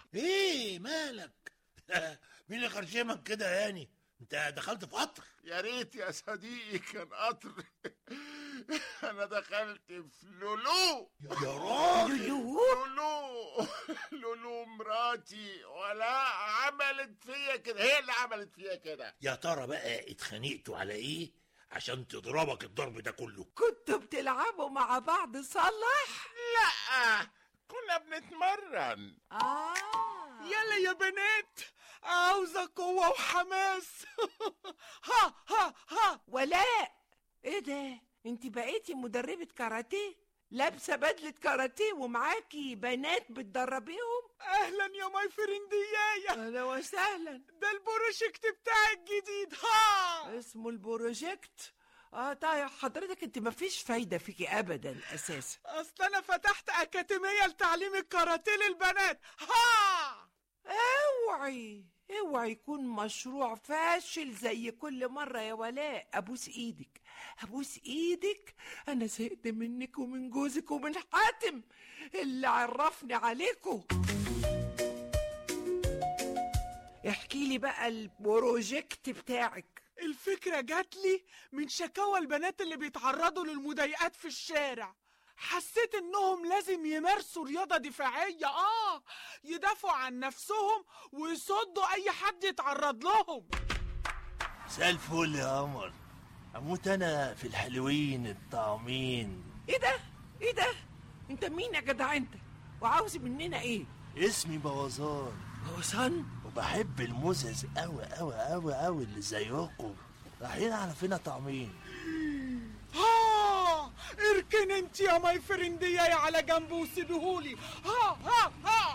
ايه مالك مين اللي خرشمك كده يا هاني انت دخلت في قطر يا ريت يا صديقي كان قطر انا دخلت في لولو يا راجل لولو لولو مراتي ولا عملت فيا كده هي اللي عملت فيا كده يا ترى بقى اتخانقتوا على ايه عشان تضربك الضرب ده كله كنتوا بتلعبوا مع بعض صلح لا كنا بنتمرن اه يلا يا بنات عاوزة قوة وحماس ها ها ها ولاء ايه ده انت بقيتي مدربة كاراتيه لابسة بدلة كاراتيه ومعاكي بنات بتدربيهم اهلا يا ماي فرنديايا اهلا وسهلا ده البروجكت بتاعي الجديد ها اسمه البروجكت اه طيب حضرتك انت مفيش فايدة فيكي ابدا اساسا اصل انا فتحت اكاديمية لتعليم الكاراتيه للبنات ها اوعي اوعي يكون مشروع فاشل زي كل مرة يا ولاء ابوس ايدك ابوس ايدك انا زهقت منك ومن جوزك ومن حاتم اللي عرفني عليكم احكي لي بقى البروجكت بتاعك الفكرة جات لي من شكاوى البنات اللي بيتعرضوا للمضايقات في الشارع حسيت انهم لازم يمارسوا رياضة دفاعية اه يدافعوا عن نفسهم ويصدوا اي حد يتعرض لهم مساء الفل يا قمر اموت انا في الحلوين الطعمين ايه ده ايه ده انت مين يا جدع انت وعاوز مننا ايه اسمي بوظان غوصان وبحب المزز قوي قوي قوي قوي اللي زيكم رايحين على فينا طعمين ها اركن انت يا ماي فرندية على جنب وسيبيهولي ها ها ها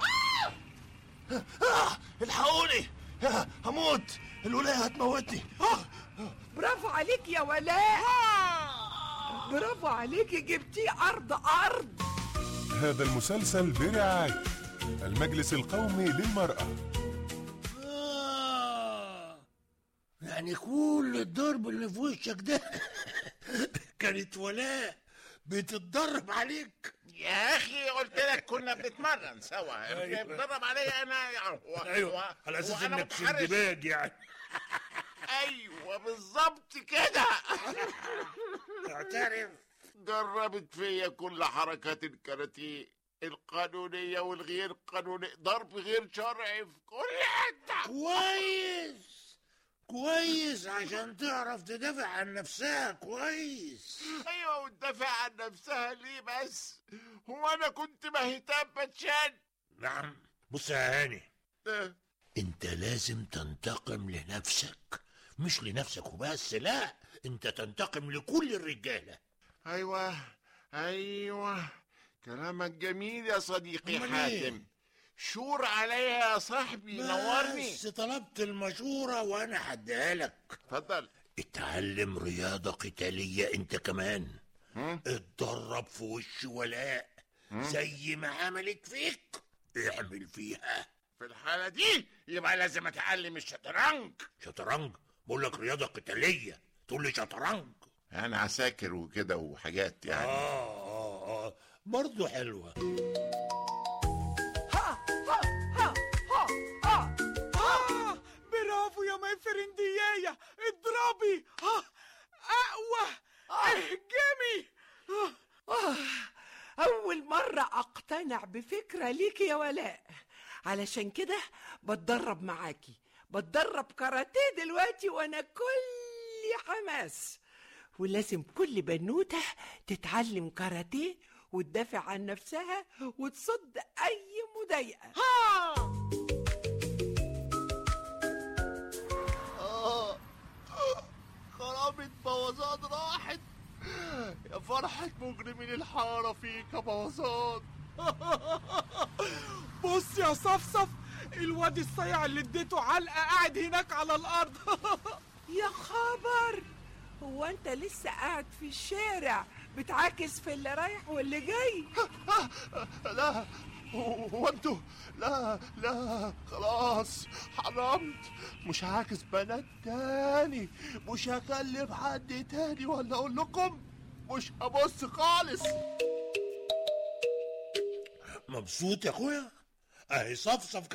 آه الحقوني آه هموت الولاية هتموتني آه برافو عليك يا ولاء ها برافو عليك جبتيه ارض ارض هذا المسلسل برعاية المجلس القومي للمرأة آه. يعني كل الضرب اللي في وشك ده كانت ولاء بتتدرب عليك يا اخي قلت لك كنا بنتمرن سوا أيوة. بتدرب عليا انا يعني هو هو- على اساس وأنا انك متحرش. سندباد يعني ايوه بالظبط كده اعترف جربت فيا كل حركات الكاراتيه القانونية والغير قانونية ضرب غير شرعي في كل حتة كويس كويس عشان تعرف تدافع عن نفسها كويس ايوه وتدافع عن نفسها ليه بس هو انا كنت مهتم بتشان نعم بص يا هاني ده انت لازم تنتقم لنفسك مش لنفسك وبس لا انت تنتقم لكل الرجاله ايوه ايوه كلامك جميل يا صديقي أمال إيه؟ حاتم شور عليا يا صاحبي نورني بس طلبت المشورة وانا هديها لك اتفضل اتعلم رياضة قتالية انت كمان هم؟ اتدرب في وش ولاء زي ما عملت فيك اعمل فيها في الحالة دي يبقى لازم اتعلم الشطرنج شطرنج بقول لك رياضة قتالية تقول لي شطرنج انا عساكر وكده وحاجات يعني اه اه اه برضه حلوة ها ها ها ها ها ها برافو يا ماي فرندية اضربي ها اقوى اهجمي آه، أول مرة أقتنع بفكرة ليك يا ولاء علشان كده بتدرب معاكي بتدرب كاراتيه دلوقتي وأنا كل حماس ولازم كل بنوتة تتعلم كاراتيه وتدافع عن نفسها وتصد أي مضايقة ها آه خرابة بوظان راحت يا فرحة مجرمين الحارة فيك يا بوظان بص يا صفصف الواد الصيع اللي اديته علقة قاعد هناك على الأرض يا خبر هو أنت لسه قاعد في الشارع بتعاكس في اللي رايح واللي جاي لا هو انتوا لا لا خلاص حرمت مش هعكس بنات تاني مش هكلم حد تاني ولا اقول لكم مش هبص خالص مبسوط يا اخويا اهي صفصف